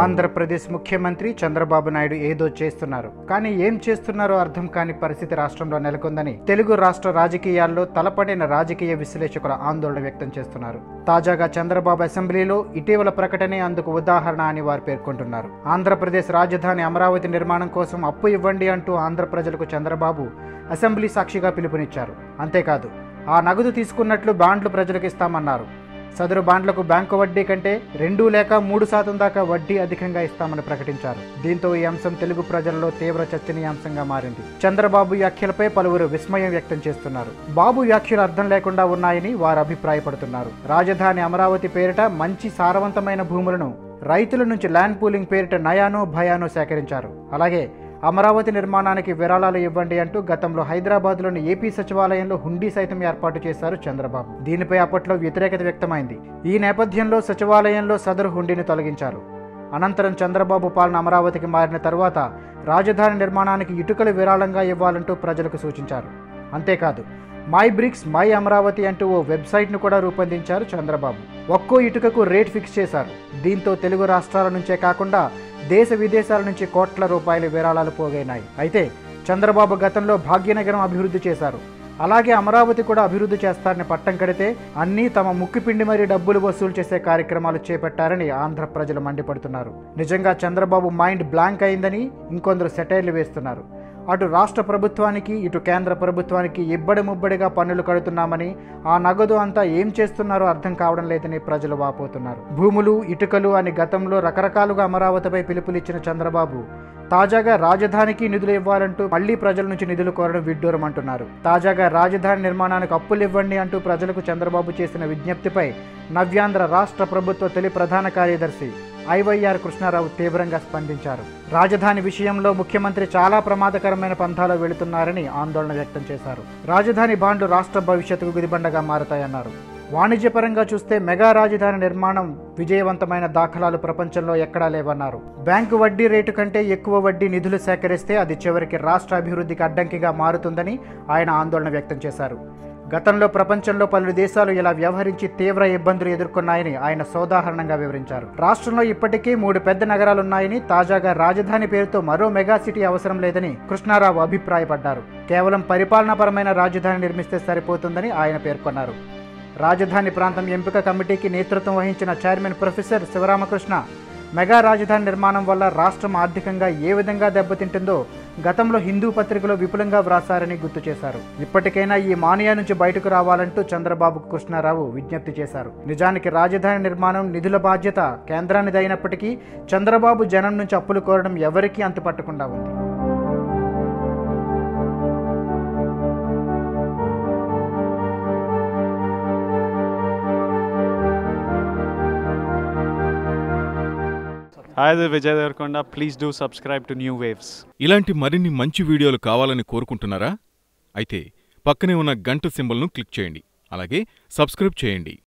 ఆంధ్రప్రదేశ్ ముఖ్యమంత్రి చంద్రబాబు నాయుడు ఏదో చేస్తున్నారు కానీ ఏం చేస్తున్నారో అర్థం కాని పరిస్థితి రాష్ట్రంలో నెలకొందని తెలుగు రాష్ట్ర రాజకీయాల్లో తలపడిన రాజకీయ విశ్లేషకుల ఆందోళన వ్యక్తం చేస్తున్నారు తాజాగా చంద్రబాబు అసెంబ్లీలో ఇటీవల ప్రకటనే అందుకు ఉదాహరణ అని వారు పేర్కొంటున్నారు ఆంధ్రప్రదేశ్ రాజధాని అమరావతి నిర్మాణం కోసం అప్పు ఇవ్వండి అంటూ ఆంధ్ర ప్రజలకు చంద్రబాబు అసెంబ్లీ సాక్షిగా పిలుపునిచ్చారు అంతేకాదు ఆ నగదు తీసుకున్నట్లు బాండ్లు ప్రజలకు ఇస్తామన్నారు సదరు బాండ్లకు బ్యాంకు వడ్డీ కంటే రెండు లేక మూడు శాతం దాకా వడ్డీ అధికంగా ఇస్తామని ప్రకటించారు దీంతో ఈ అంశం తెలుగు ప్రజల్లో తీవ్ర చర్చనీయాంశంగా మారింది చంద్రబాబు వ్యాఖ్యలపై పలువురు విస్మయం వ్యక్తం చేస్తున్నారు బాబు వ్యాఖ్యలు అర్థం లేకుండా ఉన్నాయని వారు అభిప్రాయపడుతున్నారు రాజధాని అమరావతి పేరిట మంచి సారవంతమైన భూములను రైతుల నుంచి ల్యాండ్ పూలింగ్ పేరిట నయానో భయానో సేకరించారు అలాగే అమరావతి నిర్మాణానికి విరాళాలు ఇవ్వండి అంటూ గతంలో హైదరాబాద్లోని ఏపీ సచివాలయంలో హుండీ సైతం ఏర్పాటు చేశారు చంద్రబాబు దీనిపై అప్పట్లో వ్యతిరేకత వ్యక్తమైంది ఈ నేపథ్యంలో సచివాలయంలో సదరు హుండీని తొలగించారు అనంతరం చంద్రబాబు పాలన అమరావతికి మారిన తర్వాత రాజధాని నిర్మాణానికి ఇటుకలు విరాళంగా ఇవ్వాలంటూ ప్రజలకు సూచించారు అంతేకాదు మై బ్రిక్స్ మై అమరావతి అంటూ ఓ వెబ్సైట్ను కూడా రూపొందించారు చంద్రబాబు ఒక్కో ఇటుకకు రేట్ ఫిక్స్ చేశారు దీంతో తెలుగు రాష్ట్రాల నుంచే కాకుండా దేశ విదేశాల నుంచి కోట్ల రూపాయల విరాళాలు పోగైనాయి అయితే చంద్రబాబు గతంలో భాగ్యనగరం అభివృద్ధి చేశారు అలాగే అమరావతి కూడా అభివృద్ధి చేస్తారని పట్టం కడితే అన్నీ తమ ముక్కిపిండి మరీ డబ్బులు వసూలు చేసే కార్యక్రమాలు చేపట్టారని ఆంధ్ర ప్రజలు మండిపడుతున్నారు నిజంగా చంద్రబాబు మైండ్ బ్లాంక్ అయిందని ఇంకొందరు సెటైర్లు వేస్తున్నారు అటు రాష్ట్ర ప్రభుత్వానికి ఇటు కేంద్ర ప్రభుత్వానికి ఇబ్బడి ముబ్బడిగా పన్నులు కడుతున్నామని ఆ నగదు అంతా ఏం చేస్తున్నారో అర్థం కావడం లేదని ప్రజలు వాపోతున్నారు భూములు ఇటుకలు అని గతంలో రకరకాలుగా అమరావతిపై పిలుపునిచ్చిన చంద్రబాబు తాజాగా రాజధానికి నిధులు ఇవ్వాలంటూ మళ్లీ ప్రజల నుంచి నిధులు కోరడం విడ్డూరం అంటున్నారు తాజాగా రాజధాని నిర్మాణానికి అప్పులు ఇవ్వండి అంటూ ప్రజలకు చంద్రబాబు చేసిన విజ్ఞప్తిపై నవ్యాంధ్ర రాష్ట్ర ప్రభుత్వ తొలి ప్రధాన కార్యదర్శి ఐవైఆర్ కృష్ణారావు తీవ్రంగా స్పందించారు రాజధాని విషయంలో ముఖ్యమంత్రి చాలా ప్రమాదకరమైన పంథాలో వెళుతున్నారని ఆందోళన వ్యక్తం చేశారు రాజధాని బాండ్లు రాష్ట్ర భవిష్యత్తుకు గుదిబండగా మారతాయన్నారు వాణిజ్యపరంగా చూస్తే మెగా రాజధాని నిర్మాణం విజయవంతమైన దాఖలాలు ప్రపంచంలో ఎక్కడా లేవన్నారు బ్యాంకు వడ్డీ రేటు కంటే ఎక్కువ వడ్డీ నిధులు సేకరిస్తే అది చివరికి రాష్ట్ర అభివృద్ధికి అడ్డంకిగా మారుతుందని ఆయన ఆందోళన వ్యక్తం చేశారు గతంలో ప్రపంచంలో పలు దేశాలు ఇలా వ్యవహరించి తీవ్ర ఇబ్బందులు ఎదుర్కొన్నాయని ఆయన సోదాహరణంగా వివరించారు రాష్ట్రంలో ఇప్పటికీ మూడు పెద్ద నగరాలున్నాయని తాజాగా రాజధాని పేరుతో మరో మెగా సిటీ అవసరం లేదని కృష్ణారావు అభిప్రాయపడ్డారు కేవలం పరిపాలనాపరమైన రాజధాని నిర్మిస్తే సరిపోతుందని ఆయన పేర్కొన్నారు రాజధాని ప్రాంతం ఎంపిక కమిటీకి నేతృత్వం వహించిన చైర్మన్ ప్రొఫెసర్ శివరామకృష్ణ మెగా రాజధాని నిర్మాణం వల్ల రాష్ట్రం ఆర్థికంగా ఏ విధంగా దెబ్బతింటుందో గతంలో హిందూ పత్రికలో విపులంగా వ్రాసారని గుర్తు చేశారు ఇప్పటికైనా ఈ మానియా నుంచి బయటకు రావాలంటూ చంద్రబాబు కృష్ణారావు విజ్ఞప్తి చేశారు నిజానికి రాజధాని నిర్మాణం నిధుల బాధ్యత కేంద్రానిది అయినప్పటికీ చంద్రబాబు జనం నుంచి అప్పులు కోరడం ఎవరికీ అంతుపట్టకుండా ఉంది Hi, this is Vijay Devarkonda. Please do subscribe to New Waves. ఇలాంటి మరిన్ని మంచి వీడియోలు కావాలని కోరుకుంటున్నారా అయితే పక్కనే ఉన్న గంట సింబల్ను క్లిక్ చేయండి అలాగే సబ్స్క్రైబ్ చేయండి